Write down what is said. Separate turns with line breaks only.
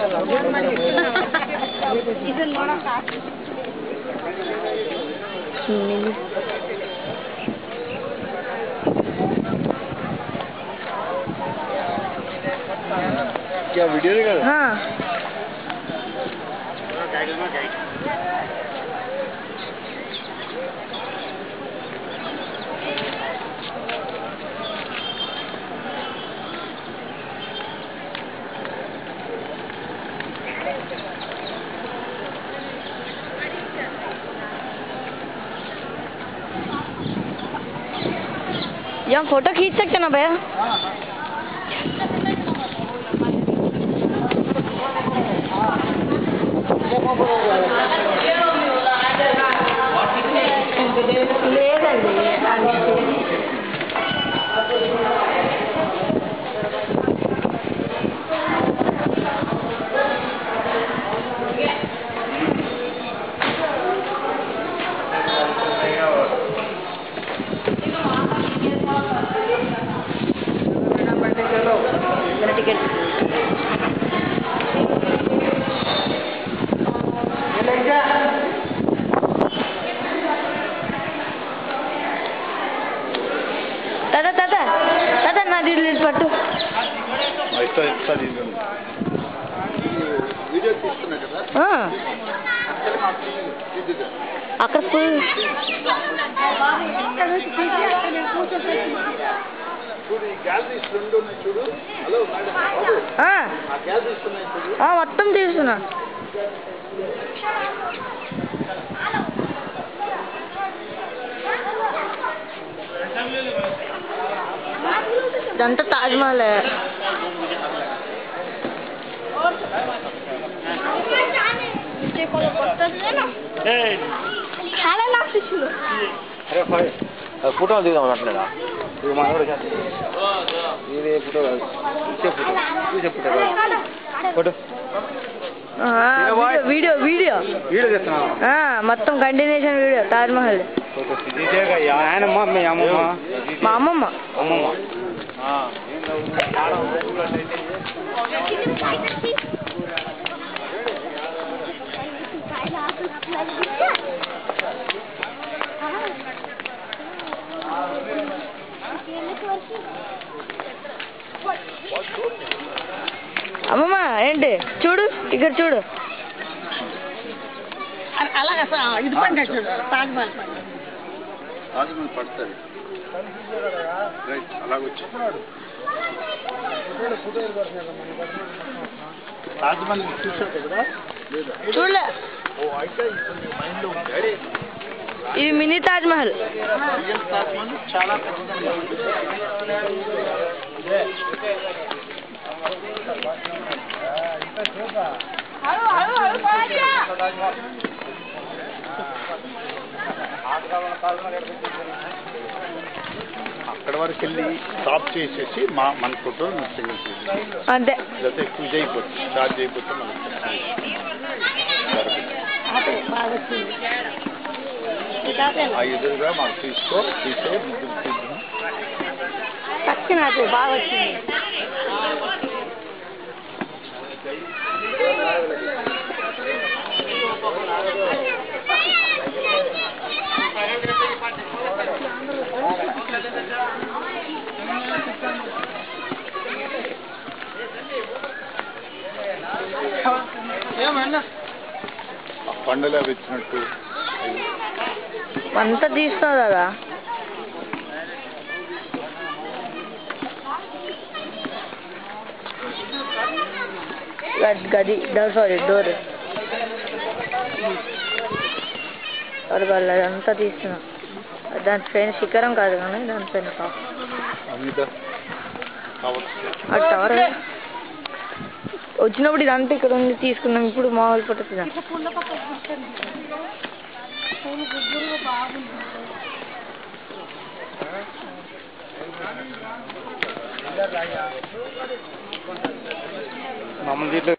చిన్నది.
क्या वीडियो नहीं कर
हाँ यहाँ फोटो खींच सकते ना भैया లేదండి టికెట్ తాత తాత తాత నా డీటెయిల్స్ పట్టు
ఇస్తా ఇస్తా తీసుకుని వీడియో తీస్తున్నా కదా
ఆ, అక్కడ ఫుల్
చూడు ఈ గ్యాలరీస్ రెండు ఉన్నాయి చూడు హలో మేడం బాబు
ఆ,
ఆ గ్యాలరీస్ ఉన్నాయి చూడు
ఆ, మొత్తం తీస్తున్నా ఇదంతా తాజ్మహల్
అరే ఫైవ్ ఫోటోలు దిగుదాం అట్లేదా ఇది మన కూడా ఇది ఫోటో కాదు ఇచ్చే ఫోటో ఇచ్చే ఫోటో కాదు ఫోటో
వీడియో వీడియో
వీడియో తెస్తున్నా
ఆ, మొత్తం కంటిన్యూషన్ వీడియో తాజ్మహల్
ఫోటో తీసేగా ఆయనమ్మ మీ అమ్మమ్మ
మా అమ్మమ్మ
అమ్మమ్మ
అమ్మమ్మ ఏంటి చూడు ఇక్కడ చూడు
అలాగే ఇది పండి చూడు తాజ్మహల్ పండి
రాజమండ్రి పడుతుంది రైట్ అలాగొచ్చి రాజమండ్రి చూసావు కదా లేదా
చూడలే
ఓ అయితే ఇప్పుడు నీ మైండ్లో ఉంది
ఇది మినీ తాజ్మహల్
రియల్ తాజ్మహల్ చాలా పెద్దగా ఉంటుంది అక్కడ వరకు వెళ్ళి స్టాప్ చేసేసి మా మన ఫోటో సింగిల్ చేసి
అంతే
లేకపోతే ఎక్కువ చేయకపోతే చార్జ్ అయిపోతే మనకి
అదే బాగా వచ్చింది ఇంకా అదే
ఆ ఎదురుగా మాకు తీసుకో తీసే ముగ్గురు తీద్దాం
తక్కిన అదే బాగా వచ్చింది
ఆ పండుగ వచ్చినట్టు
అంతా తీస్తావు కదా గది- గది సారీ డోర్ వాళ్ళ అదంతా తీస్తున్నా దాని పైన శిఖరం కాదు కానీ దానిపైన కా-
అమిత కావచ్చు
ఆ టవర్ వచ్చినప్పుడు ఇదంతా ఇక్కడ ఉంది తీసుకున్నాం ఇప్పుడు మామూలు పట్టుతుంది
ఇట్లా పుల్ల పక్క కూర్చోండి పూలు గుగ్గురు బాగుంది
మమ్మల్ని దీంట్లో